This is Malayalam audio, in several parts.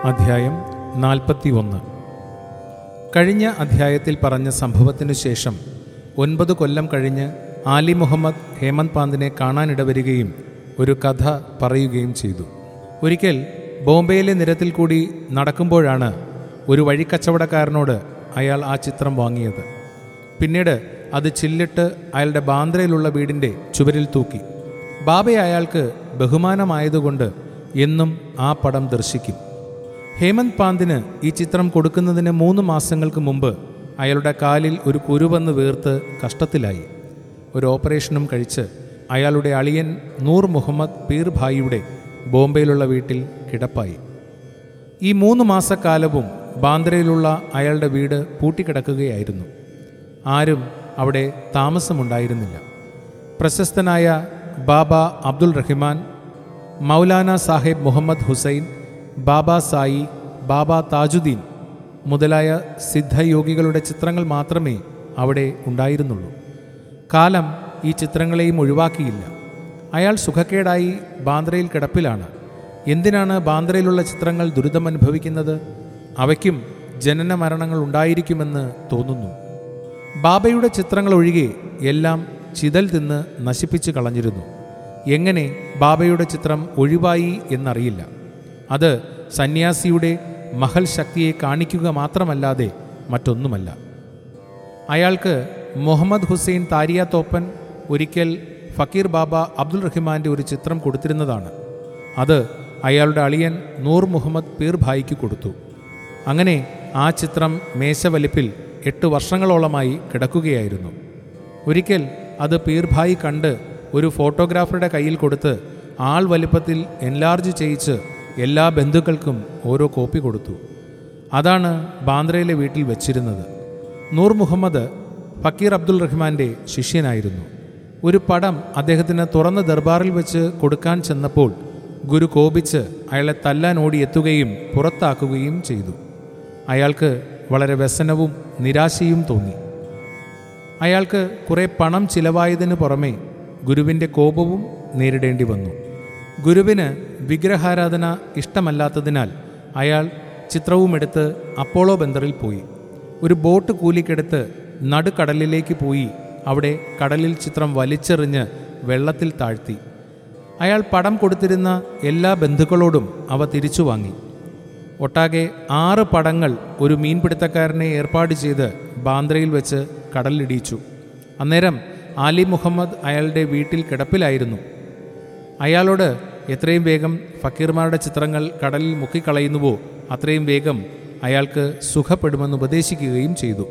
അധ്യായം നാൽപ്പത്തി ഒന്ന് കഴിഞ്ഞ അധ്യായത്തിൽ പറഞ്ഞ സംഭവത്തിനു ശേഷം ഒൻപത് കൊല്ലം കഴിഞ്ഞ് ആലി മുഹമ്മദ് ഹേമന്ത് പാന്തിനെ കാണാനിടവരികയും ഒരു കഥ പറയുകയും ചെയ്തു ഒരിക്കൽ ബോംബെയിലെ നിരത്തിൽ കൂടി നടക്കുമ്പോഴാണ് ഒരു വഴിക്കച്ചവടക്കാരനോട് അയാൾ ആ ചിത്രം വാങ്ങിയത് പിന്നീട് അത് ചില്ലിട്ട് അയാളുടെ ബാന്ദ്രയിലുള്ള വീടിൻ്റെ ചുവരിൽ തൂക്കി ബാബയെ അയാൾക്ക് ബഹുമാനമായതുകൊണ്ട് എന്നും ആ പടം ദർശിക്കും ഹേമന്ത് പാന്തിന് ഈ ചിത്രം കൊടുക്കുന്നതിന് മൂന്ന് മാസങ്ങൾക്ക് മുമ്പ് അയാളുടെ കാലിൽ ഒരു കുരുവന്ന് വീർത്ത് കഷ്ടത്തിലായി ഒരു ഓപ്പറേഷനും കഴിച്ച് അയാളുടെ അളിയൻ നൂർ മുഹമ്മദ് പീർ ഭായിയുടെ ബോംബെയിലുള്ള വീട്ടിൽ കിടപ്പായി ഈ മൂന്ന് മാസക്കാലവും ബാന്ദ്രയിലുള്ള അയാളുടെ വീട് പൂട്ടിക്കിടക്കുകയായിരുന്നു ആരും അവിടെ താമസമുണ്ടായിരുന്നില്ല പ്രശസ്തനായ ബാബ അബ്ദുൾ റഹിമാൻ മൗലാന സാഹിബ് മുഹമ്മദ് ഹുസൈൻ ബാബ സായി ബാബ താജുദ്ദീൻ മുതലായ സിദ്ധയോഗികളുടെ ചിത്രങ്ങൾ മാത്രമേ അവിടെ ഉണ്ടായിരുന്നുള്ളൂ കാലം ഈ ചിത്രങ്ങളെയും ഒഴിവാക്കിയില്ല അയാൾ സുഖക്കേടായി ബാന്ദ്രയിൽ കിടപ്പിലാണ് എന്തിനാണ് ബാന്ദ്രയിലുള്ള ചിത്രങ്ങൾ ദുരിതമനുഭവിക്കുന്നത് അവയ്ക്കും ജനന മരണങ്ങൾ ഉണ്ടായിരിക്കുമെന്ന് തോന്നുന്നു ബാബയുടെ ചിത്രങ്ങൾ ഒഴികെ എല്ലാം ചിതൽ തിന്ന് നശിപ്പിച്ചു കളഞ്ഞിരുന്നു എങ്ങനെ ബാബയുടെ ചിത്രം ഒഴിവായി എന്നറിയില്ല അത് സന്യാസിയുടെ മഹൽ ശക്തിയെ കാണിക്കുക മാത്രമല്ലാതെ മറ്റൊന്നുമല്ല അയാൾക്ക് മുഹമ്മദ് ഹുസൈൻ താരിയ തോപ്പൻ ഒരിക്കൽ ഫക്കീർ ബാബ അബ്ദുൾ റഹ്മാന്റെ ഒരു ചിത്രം കൊടുത്തിരുന്നതാണ് അത് അയാളുടെ അളിയൻ നൂർ മുഹമ്മദ് പീർ ഭായിക്ക് കൊടുത്തു അങ്ങനെ ആ ചിത്രം മേശവലിപ്പിൽ എട്ട് വർഷങ്ങളോളമായി കിടക്കുകയായിരുന്നു ഒരിക്കൽ അത് പീർഭായി കണ്ട് ഒരു ഫോട്ടോഗ്രാഫറുടെ കയ്യിൽ കൊടുത്ത് ആൾ വലിപ്പത്തിൽ എൻലാർജ് ചെയ്യിച്ച് എല്ലാ ബന്ധുക്കൾക്കും ഓരോ കോപ്പി കൊടുത്തു അതാണ് ബാന്ദ്രയിലെ വീട്ടിൽ വെച്ചിരുന്നത് നൂർ മുഹമ്മദ് ഫക്കീർ അബ്ദുൾ റഹ്മാന്റെ ശിഷ്യനായിരുന്നു ഒരു പടം അദ്ദേഹത്തിന് തുറന്ന ദർബാറിൽ വെച്ച് കൊടുക്കാൻ ചെന്നപ്പോൾ ഗുരു കോപിച്ച് അയാളെ തല്ലാൻ ഓടിയെത്തുകയും പുറത്താക്കുകയും ചെയ്തു അയാൾക്ക് വളരെ വ്യസനവും നിരാശയും തോന്നി അയാൾക്ക് കുറേ പണം ചിലവായതിനു പുറമെ ഗുരുവിൻ്റെ കോപവും നേരിടേണ്ടി വന്നു ഗുരുവിന് വിഗ്രഹാരാധന ഇഷ്ടമല്ലാത്തതിനാൽ അയാൾ ചിത്രവുമെടുത്ത് അപ്പോളോ ബന്ദറിൽ പോയി ഒരു ബോട്ട് കൂലിക്കെടുത്ത് നടുക്കടലിലേക്ക് പോയി അവിടെ കടലിൽ ചിത്രം വലിച്ചെറിഞ്ഞ് വെള്ളത്തിൽ താഴ്ത്തി അയാൾ പടം കൊടുത്തിരുന്ന എല്ലാ ബന്ധുക്കളോടും അവ തിരിച്ചു വാങ്ങി ഒട്ടാകെ ആറ് പടങ്ങൾ ഒരു മീൻപിടുത്തക്കാരനെ ഏർപ്പാട് ചെയ്ത് ബാന്ദ്രയിൽ വെച്ച് കടലിടിയിച്ചു അന്നേരം ആലി മുഹമ്മദ് അയാളുടെ വീട്ടിൽ കിടപ്പിലായിരുന്നു അയാളോട് എത്രയും വേഗം ഫക്കീർമാരുടെ ചിത്രങ്ങൾ കടലിൽ മുക്കിക്കളയുന്നുവോ അത്രയും വേഗം അയാൾക്ക് സുഖപ്പെടുമെന്ന് ഉപദേശിക്കുകയും ചെയ്തു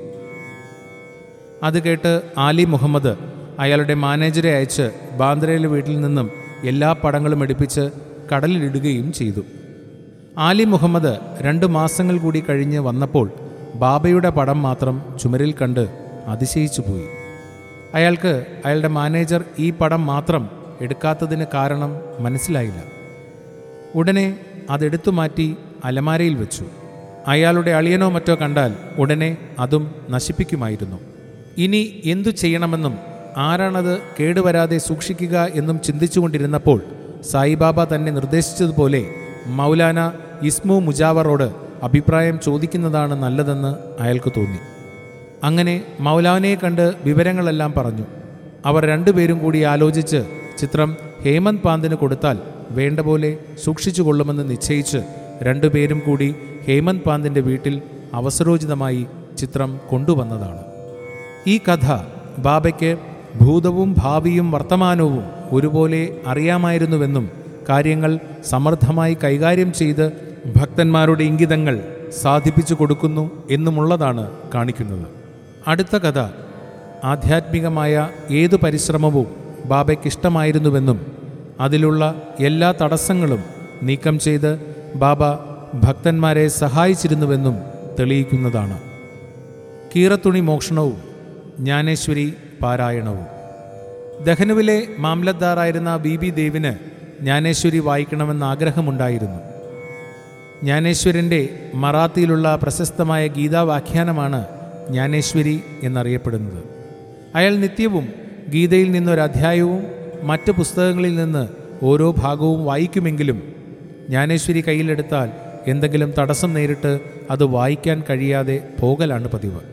അത് കേട്ട് ആലി മുഹമ്മദ് അയാളുടെ മാനേജരെ അയച്ച് ബാന്ദ്രയിലെ വീട്ടിൽ നിന്നും എല്ലാ പടങ്ങളും എടുപ്പിച്ച് കടലിലിടുകയും ചെയ്തു ആലി മുഹമ്മദ് രണ്ട് മാസങ്ങൾ കൂടി കഴിഞ്ഞ് വന്നപ്പോൾ ബാബയുടെ പടം മാത്രം ചുമരിൽ കണ്ട് അതിശയിച്ചു പോയി അയാൾക്ക് അയാളുടെ മാനേജർ ഈ പടം മാത്രം എടുക്കാത്തതിന് കാരണം മനസ്സിലായില്ല ഉടനെ അതെടുത്തു മാറ്റി അലമാരയിൽ വെച്ചു അയാളുടെ അളിയനോ മറ്റോ കണ്ടാൽ ഉടനെ അതും നശിപ്പിക്കുമായിരുന്നു ഇനി എന്തു ചെയ്യണമെന്നും ആരാണത് കേടുവരാതെ സൂക്ഷിക്കുക എന്നും ചിന്തിച്ചുകൊണ്ടിരുന്നപ്പോൾ സായിബാബ തന്നെ നിർദ്ദേശിച്ചതുപോലെ മൗലാന ഇസ്മു മുജാവറോട് അഭിപ്രായം ചോദിക്കുന്നതാണ് നല്ലതെന്ന് അയാൾക്ക് തോന്നി അങ്ങനെ മൗലാനയെ കണ്ട് വിവരങ്ങളെല്ലാം പറഞ്ഞു അവർ രണ്ടുപേരും കൂടി ആലോചിച്ച് ചിത്രം ഹേമന്ത് പാന്തിന് കൊടുത്താൽ വേണ്ട പോലെ സൂക്ഷിച്ചു കൊള്ളുമെന്ന് നിശ്ചയിച്ച് രണ്ടുപേരും കൂടി ഹേമന്ത് പാന്തിൻ്റെ വീട്ടിൽ അവസരോചിതമായി ചിത്രം കൊണ്ടുവന്നതാണ് ഈ കഥ ബാബയ്ക്ക് ഭൂതവും ഭാവിയും വർത്തമാനവും ഒരുപോലെ അറിയാമായിരുന്നുവെന്നും കാര്യങ്ങൾ സമർത്ഥമായി കൈകാര്യം ചെയ്ത് ഭക്തന്മാരുടെ ഇംഗിതങ്ങൾ സാധിപ്പിച്ചു കൊടുക്കുന്നു എന്നുമുള്ളതാണ് കാണിക്കുന്നത് അടുത്ത കഥ ആധ്യാത്മികമായ ഏതു പരിശ്രമവും ബാബയ്ക്കിഷ്ടമായിരുന്നുവെന്നും അതിലുള്ള എല്ലാ തടസ്സങ്ങളും നീക്കം ചെയ്ത് ബാബ ഭക്തന്മാരെ സഹായിച്ചിരുന്നുവെന്നും തെളിയിക്കുന്നതാണ് കീറത്തുണി മോഷണവും ജ്ഞാനേശ്വരി പാരായണവും ദഹനുവിലെ മാംലദ്ദാറായിരുന്ന ബി ബി ദേവിന് ജ്ഞാനേശ്വരി വായിക്കണമെന്ന് ആഗ്രഹമുണ്ടായിരുന്നു ജ്ഞാനേശ്വരൻ്റെ മറാത്തിയിലുള്ള പ്രശസ്തമായ ഗീതാവാഖ്യാനമാണ് ജ്ഞാനേശ്വരി എന്നറിയപ്പെടുന്നത് അയാൾ നിത്യവും ഗീതയിൽ നിന്നൊരധ്യായവും മറ്റ് പുസ്തകങ്ങളിൽ നിന്ന് ഓരോ ഭാഗവും വായിക്കുമെങ്കിലും ജ്ഞാനേശ്വരി കയ്യിലെടുത്താൽ എന്തെങ്കിലും തടസ്സം നേരിട്ട് അത് വായിക്കാൻ കഴിയാതെ പോകലാണ് പതിവ്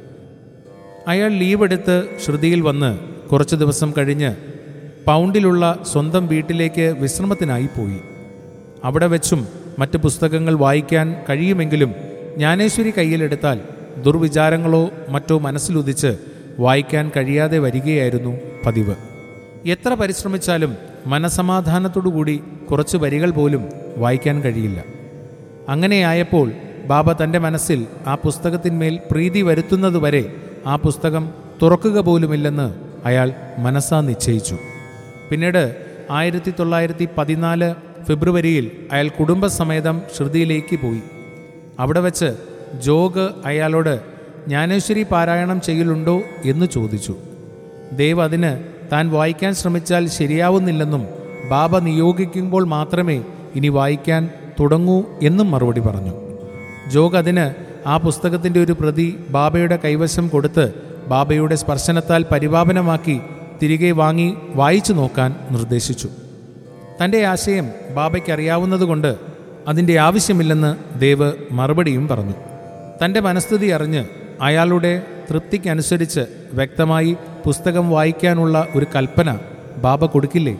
അയാൾ ലീവ് എടുത്ത് ശ്രുതിയിൽ വന്ന് കുറച്ച് ദിവസം കഴിഞ്ഞ് പൗണ്ടിലുള്ള സ്വന്തം വീട്ടിലേക്ക് വിശ്രമത്തിനായി പോയി അവിടെ വെച്ചും മറ്റ് പുസ്തകങ്ങൾ വായിക്കാൻ കഴിയുമെങ്കിലും ജ്ഞാനേശ്വരി കയ്യിലെടുത്താൽ ദുർവിചാരങ്ങളോ മറ്റോ മനസ്സിലുദിച്ച് വായിക്കാൻ കഴിയാതെ വരികയായിരുന്നു പതിവ് എത്ര പരിശ്രമിച്ചാലും മനസമാധാനത്തോടുകൂടി കുറച്ച് വരികൾ പോലും വായിക്കാൻ കഴിയില്ല അങ്ങനെയായപ്പോൾ ബാബ തൻ്റെ മനസ്സിൽ ആ പുസ്തകത്തിന്മേൽ പ്രീതി വരുത്തുന്നതുവരെ ആ പുസ്തകം തുറക്കുക പോലുമില്ലെന്ന് അയാൾ മനസ്സാ നിശ്ചയിച്ചു പിന്നീട് ആയിരത്തി തൊള്ളായിരത്തി പതിനാല് ഫെബ്രുവരിയിൽ അയാൾ കുടുംബസമേതം ശ്രുതിയിലേക്ക് പോയി അവിടെ വച്ച് ജോഗ് അയാളോട് ജ്ഞാനേശ്വരി പാരായണം ചെയ്യലുണ്ടോ എന്ന് ചോദിച്ചു ദേവ് അതിന് താൻ വായിക്കാൻ ശ്രമിച്ചാൽ ശരിയാവുന്നില്ലെന്നും ബാബ നിയോഗിക്കുമ്പോൾ മാത്രമേ ഇനി വായിക്കാൻ തുടങ്ങൂ എന്നും മറുപടി പറഞ്ഞു ജോഗ് അതിന് ആ പുസ്തകത്തിൻ്റെ ഒരു പ്രതി ബാബയുടെ കൈവശം കൊടുത്ത് ബാബയുടെ സ്പർശനത്താൽ പരിപാവനമാക്കി തിരികെ വാങ്ങി വായിച്ചു നോക്കാൻ നിർദ്ദേശിച്ചു തൻ്റെ ആശയം ബാബയ്ക്ക് അറിയാവുന്നതുകൊണ്ട് അതിൻ്റെ ആവശ്യമില്ലെന്ന് ദേവ് മറുപടിയും പറഞ്ഞു തൻ്റെ മനസ്ഥിതി അറിഞ്ഞ് അയാളുടെ തൃപ്തിക്കനുസരിച്ച് വ്യക്തമായി പുസ്തകം വായിക്കാനുള്ള ഒരു കൽപ്പന ബാബ കൊടുക്കില്ലേ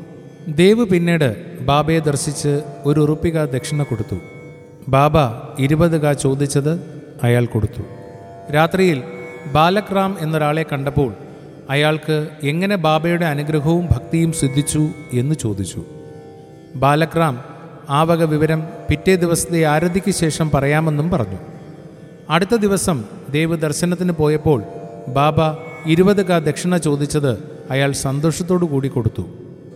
ദേവ് പിന്നീട് ബാബയെ ദർശിച്ച് ഒരു ഉറുപ്പിക ദക്ഷിണ കൊടുത്തു ബാബ ഇരുപത് കാ ചോദിച്ചത് അയാൾ കൊടുത്തു രാത്രിയിൽ ബാലക്രാം എന്നൊരാളെ കണ്ടപ്പോൾ അയാൾക്ക് എങ്ങനെ ബാബയുടെ അനുഗ്രഹവും ഭക്തിയും സിദ്ധിച്ചു എന്ന് ചോദിച്ചു ബാലക്രാം ആ വക വിവരം പിറ്റേ ദിവസത്തെ ആരതിക്ക് ശേഷം പറയാമെന്നും പറഞ്ഞു അടുത്ത ദിവസം ദേവ് ദർശനത്തിന് പോയപ്പോൾ ബാബ ഇരുപത് കാ ദക്ഷിണ ചോദിച്ചത് അയാൾ സന്തോഷത്തോടു കൂടി കൊടുത്തു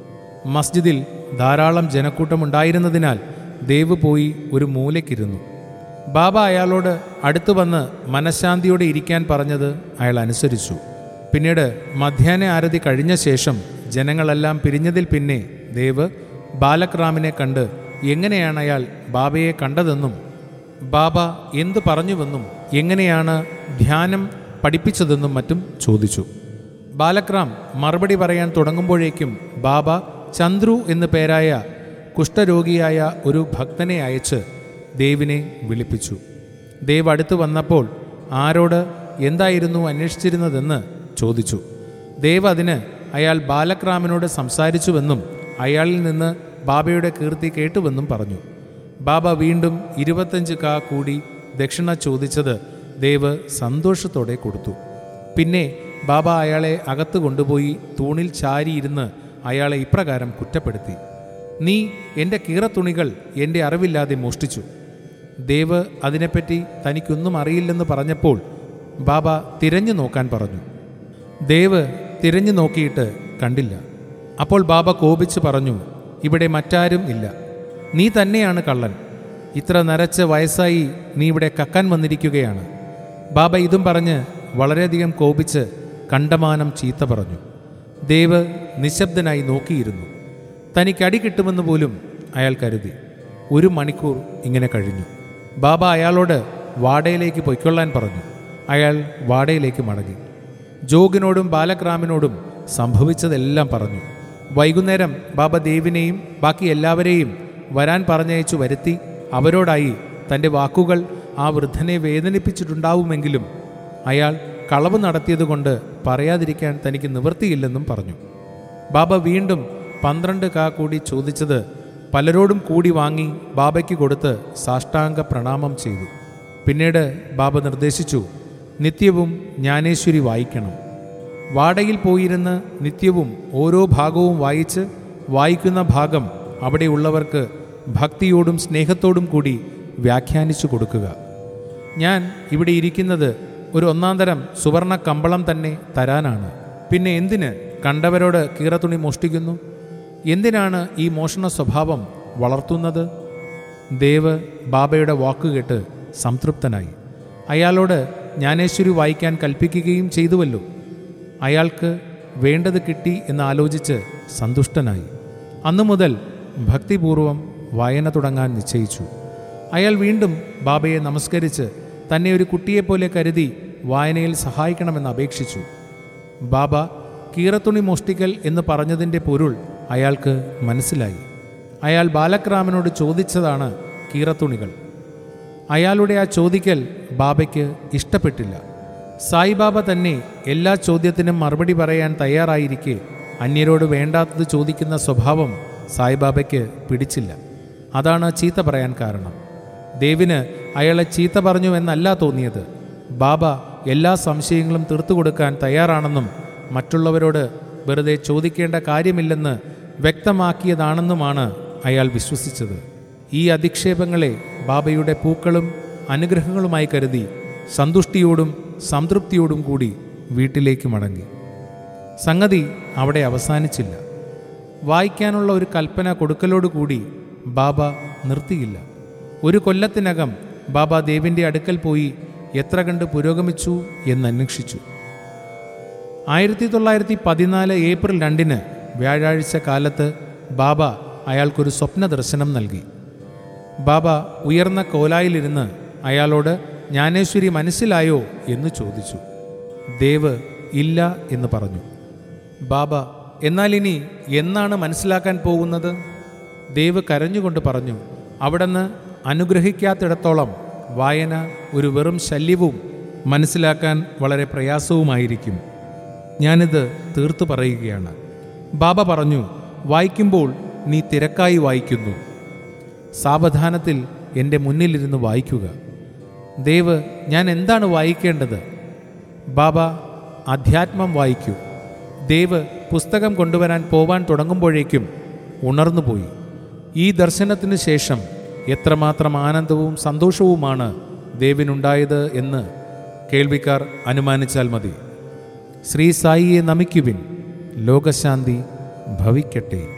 മസ്ജിദിൽ ധാരാളം ജനക്കൂട്ടമുണ്ടായിരുന്നതിനാൽ ദേവ് പോയി ഒരു മൂലയ്ക്കിരുന്നു ബാബ അയാളോട് അടുത്തു വന്ന് മനഃശാന്തിയോടെ ഇരിക്കാൻ പറഞ്ഞത് അയാൾ അനുസരിച്ചു പിന്നീട് മധ്യാഹ്ന ആരതി കഴിഞ്ഞ ശേഷം ജനങ്ങളെല്ലാം പിരിഞ്ഞതിൽ പിന്നെ ദേവ് ബാലക്രാമിനെ കണ്ട് എങ്ങനെയാണ് അയാൾ ബാബയെ കണ്ടതെന്നും ബാബ എന്തു പറഞ്ഞുവെന്നും എങ്ങനെയാണ് ധ്യാനം പഠിപ്പിച്ചതെന്നും മറ്റും ചോദിച്ചു ബാലക്രാം മറുപടി പറയാൻ തുടങ്ങുമ്പോഴേക്കും ബാബ ചന്ദ്രു എന്നു പേരായ കുഷ്ഠരോഗിയായ ഒരു ഭക്തനെ അയച്ച് ദേവിനെ വിളിപ്പിച്ചു ദേവ് അടുത്തു വന്നപ്പോൾ ആരോട് എന്തായിരുന്നു അന്വേഷിച്ചിരുന്നതെന്ന് ചോദിച്ചു ദേവ് അതിന് അയാൾ ബാലക്രാമിനോട് സംസാരിച്ചുവെന്നും അയാളിൽ നിന്ന് ബാബയുടെ കീർത്തി കേട്ടുവെന്നും പറഞ്ഞു ബാബ വീണ്ടും ഇരുപത്തഞ്ച് കാ കൂടി ദക്ഷിണ ചോദിച്ചത് ദേവ് സന്തോഷത്തോടെ കൊടുത്തു പിന്നെ ബാബ അയാളെ അകത്ത് കൊണ്ടുപോയി തൂണിൽ ചാരിയിരുന്ന് അയാളെ ഇപ്രകാരം കുറ്റപ്പെടുത്തി നീ എൻ്റെ കീറത്തുണികൾ എൻ്റെ അറിവില്ലാതെ മോഷ്ടിച്ചു ദേവ് അതിനെപ്പറ്റി തനിക്കൊന്നും അറിയില്ലെന്ന് പറഞ്ഞപ്പോൾ ബാബ തിരഞ്ഞു നോക്കാൻ പറഞ്ഞു ദേവ് തിരഞ്ഞു നോക്കിയിട്ട് കണ്ടില്ല അപ്പോൾ ബാബ കോപിച്ച് പറഞ്ഞു ഇവിടെ മറ്റാരും ഇല്ല നീ തന്നെയാണ് കള്ളൻ ഇത്ര നരച്ച വയസ്സായി നീ ഇവിടെ കക്കാൻ വന്നിരിക്കുകയാണ് ബാബ ഇതും പറഞ്ഞ് വളരെയധികം കോപിച്ച് കണ്ടമാനം ചീത്ത പറഞ്ഞു ദേവ് നിശബ്ദനായി നോക്കിയിരുന്നു തനിക്ക് അടി കിട്ടുമെന്ന് പോലും അയാൾ കരുതി ഒരു മണിക്കൂർ ഇങ്ങനെ കഴിഞ്ഞു ബാബ അയാളോട് വാടയിലേക്ക് പൊയ്ക്കൊള്ളാൻ പറഞ്ഞു അയാൾ വാടയിലേക്ക് മടങ്ങി ജോഗിനോടും ബാലക്രാമിനോടും സംഭവിച്ചതെല്ലാം പറഞ്ഞു വൈകുന്നേരം ബാബ ദേവിനെയും ബാക്കി എല്ലാവരെയും വരാൻ പറഞ്ഞയച്ചു വരുത്തി അവരോടായി തൻ്റെ വാക്കുകൾ ആ വൃദ്ധനെ വേദനിപ്പിച്ചിട്ടുണ്ടാവുമെങ്കിലും അയാൾ കളവ് നടത്തിയതുകൊണ്ട് പറയാതിരിക്കാൻ തനിക്ക് നിവൃത്തിയില്ലെന്നും പറഞ്ഞു ബാബ വീണ്ടും പന്ത്രണ്ട് കാ കൂടി ചോദിച്ചത് പലരോടും കൂടി വാങ്ങി ബാബയ്ക്ക് കൊടുത്ത് സാഷ്ടാംഗ പ്രണാമം ചെയ്തു പിന്നീട് ബാബ നിർദ്ദേശിച്ചു നിത്യവും ജ്ഞാനേശ്വരി വായിക്കണം വാടയിൽ പോയിരുന്ന് നിത്യവും ഓരോ ഭാഗവും വായിച്ച് വായിക്കുന്ന ഭാഗം അവിടെയുള്ളവർക്ക് ഭക്തിയോടും സ്നേഹത്തോടും കൂടി വ്യാഖ്യാനിച്ചു കൊടുക്കുക ഞാൻ ഇവിടെ ഇരിക്കുന്നത് ഒരു ഒന്നാം തരം സുവർണ കമ്പളം തന്നെ തരാനാണ് പിന്നെ എന്തിന് കണ്ടവരോട് കീറത്തുണി മോഷ്ടിക്കുന്നു എന്തിനാണ് ഈ മോഷണ സ്വഭാവം വളർത്തുന്നത് ദേവ് ബാബയുടെ വാക്കുകേട്ട് സംതൃപ്തനായി അയാളോട് ജ്ഞാനേശ്വരി വായിക്കാൻ കൽപ്പിക്കുകയും ചെയ്തുവല്ലോ അയാൾക്ക് വേണ്ടത് കിട്ടി എന്ന് ആലോചിച്ച് സന്തുഷ്ടനായി അന്നു മുതൽ ഭക്തിപൂർവം വായന തുടങ്ങാൻ നിശ്ചയിച്ചു അയാൾ വീണ്ടും ബാബയെ നമസ്കരിച്ച് തന്നെ ഒരു കുട്ടിയെപ്പോലെ കരുതി വായനയിൽ സഹായിക്കണമെന്ന് അപേക്ഷിച്ചു ബാബ കീറത്തുണി മോഷ്ടിക്കൽ എന്ന് പറഞ്ഞതിൻ്റെ പൊരുൾ അയാൾക്ക് മനസ്സിലായി അയാൾ ബാലക്രാമനോട് ചോദിച്ചതാണ് കീറത്തുണികൾ അയാളുടെ ആ ചോദിക്കൽ ബാബയ്ക്ക് ഇഷ്ടപ്പെട്ടില്ല സായിബാബ തന്നെ എല്ലാ ചോദ്യത്തിനും മറുപടി പറയാൻ തയ്യാറായിരിക്കെ അന്യരോട് വേണ്ടാത്തത് ചോദിക്കുന്ന സ്വഭാവം സായിബാബയ്ക്ക് പിടിച്ചില്ല അതാണ് ചീത്ത പറയാൻ കാരണം ദേവിന് അയാളെ ചീത്ത പറഞ്ഞു എന്നല്ല തോന്നിയത് ബാബ എല്ലാ സംശയങ്ങളും തീർത്തു കൊടുക്കാൻ തയ്യാറാണെന്നും മറ്റുള്ളവരോട് വെറുതെ ചോദിക്കേണ്ട കാര്യമില്ലെന്ന് വ്യക്തമാക്കിയതാണെന്നുമാണ് അയാൾ വിശ്വസിച്ചത് ഈ അധിക്ഷേപങ്ങളെ ബാബയുടെ പൂക്കളും അനുഗ്രഹങ്ങളുമായി കരുതി സന്തുഷ്ടിയോടും സംതൃപ്തിയോടും കൂടി വീട്ടിലേക്ക് മടങ്ങി സംഗതി അവിടെ അവസാനിച്ചില്ല വായിക്കാനുള്ള ഒരു കൽപ്പന കൊടുക്കലോടുകൂടി ബാബ നിർത്തിയില്ല ഒരു കൊല്ലത്തിനകം ബാബ ദേവിൻ്റെ അടുക്കൽ പോയി എത്ര കണ്ട് പുരോഗമിച്ചു എന്നന്വേഷിച്ചു ആയിരത്തി തൊള്ളായിരത്തി പതിനാല് ഏപ്രിൽ രണ്ടിന് വ്യാഴാഴ്ച കാലത്ത് ബാബ അയാൾക്കൊരു സ്വപ്ന ദർശനം നൽകി ബാബ ഉയർന്ന കോലായിലിരുന്ന് അയാളോട് ജ്ഞാനേശ്വരി മനസ്സിലായോ എന്ന് ചോദിച്ചു ദേവ് ഇല്ല എന്ന് പറഞ്ഞു ബാബ എന്നാൽ ഇനി എന്നാണ് മനസ്സിലാക്കാൻ പോകുന്നത് ദേവ് കരഞ്ഞുകൊണ്ട് പറഞ്ഞു അവിടുന്ന് അനുഗ്രഹിക്കാത്തിടത്തോളം വായന ഒരു വെറും ശല്യവും മനസ്സിലാക്കാൻ വളരെ പ്രയാസവുമായിരിക്കും ഞാനിത് തീർത്തു പറയുകയാണ് ബാബ പറഞ്ഞു വായിക്കുമ്പോൾ നീ തിരക്കായി വായിക്കുന്നു സാവധാനത്തിൽ എൻ്റെ മുന്നിലിരുന്ന് വായിക്കുക ദേവ് ഞാൻ എന്താണ് വായിക്കേണ്ടത് ബാബ അധ്യാത്മം വായിക്കൂ ദേവ് പുസ്തകം കൊണ്ടുവരാൻ പോവാൻ തുടങ്ങുമ്പോഴേക്കും ഉണർന്നുപോയി ഈ ദർശനത്തിന് ശേഷം എത്രമാത്രം ആനന്ദവും സന്തോഷവുമാണ് ദേവിനുണ്ടായത് എന്ന് കേൾവിക്കാർ അനുമാനിച്ചാൽ മതി ശ്രീ സായിയെ നമിക്കുവിൻ ലോകശാന്തി ഭവിക്കട്ടെ